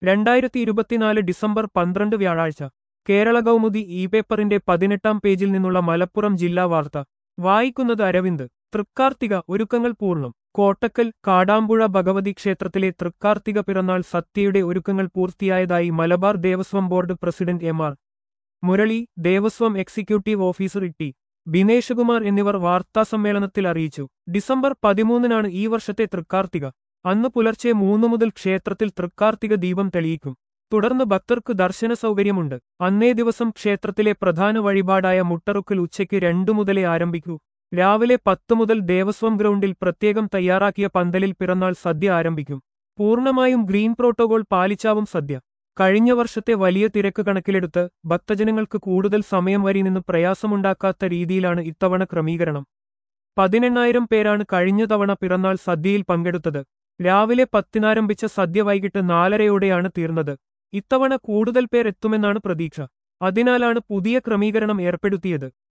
രണ്ടായിരത്തി ഇരുപത്തിനാല് ഡിസംബർ പന്ത്രണ്ട് വ്യാഴാഴ്ച കേരള കൗമുദി ഇ പേപ്പറിന്റെ പതിനെട്ടാം പേജിൽ നിന്നുള്ള മലപ്പുറം ജില്ലാ വാർത്ത വായിക്കുന്നത് അരവിന്ദ് തൃക്കാർത്തിക ഒരുക്കങ്ങൾ പൂർണ്ണം കോട്ടക്കൽ കാടാമ്പുഴ ഭഗവതി ക്ഷേത്രത്തിലെ തൃക്കാർത്തിക പിറന്നാൾ സത്യയുടെ ഒരുക്കങ്ങൾ പൂർത്തിയായതായി Malabar Devaswom board president M R Murali Devaswom executive officer T Bineshkumar എന്നിവർ വാർത്താസമ്മേളനത്തിൽ അറിയിച്ചു ഡിസംബർ പതിമൂന്നിനാണ് ഈ വർഷത്തെ തൃക്കാർത്തിക അന്ന് പുലർച്ചെ മൂന്നു മുതൽ ക്ഷേത്രത്തിൽ തൃക്കാർത്തിക ദീപം തെളിയിക്കും തുടർന്ന് ഭക്തർക്ക് ദർശന സൗകര്യമുണ്ട് അന്നേ ദിവസം ക്ഷേത്രത്തിലെ പ്രധാന വഴിപാടായ മുട്ടറുക്കൽ ഉച്ചയ്ക്ക് രണ്ടു മുതലേ ആരംഭിക്കൂ രാവിലെ പത്ത് മുതൽ ദേവസ്വം ഗ്രൗണ്ടിൽ പ്രത്യേകം തയ്യാറാക്കിയ പന്തലിൽ പിറന്നാൾ സദ്യ ആരംഭിക്കും പൂർണ്ണമായും ഗ്രീൻ പ്രോട്ടോകോൾ പാലിച്ചാവും സദ്യ കഴിഞ്ഞ വർഷത്തെ വലിയ തിരക്ക് കണക്കിലെടുത്ത് ഭക്തജനങ്ങൾക്ക് കൂടുതൽ സമയം വരി നിന്ന് പ്രയാസമുണ്ടാക്കാത്ത രീതിയിലാണ് ഇത്തവണ ക്രമീകരണം പതിനെണ്ണായിരം പേരാണ് കഴിഞ്ഞ തവണ പിറന്നാൾ സദ്യയിൽ പങ്കെടുത്തത് രാവിലെ പത്തിനാരംഭിച്ച സദ്യ വൈകിട്ട് നാലരയോടെയാണ് തീർന്നത് ഇത്തവണ കൂടുതൽ പേർ എത്തുമെന്നാണ് പ്രതീക്ഷ അതിനാലാണ് പുതിയ ക്രമീകരണം ഏർപ്പെടുത്തിയത്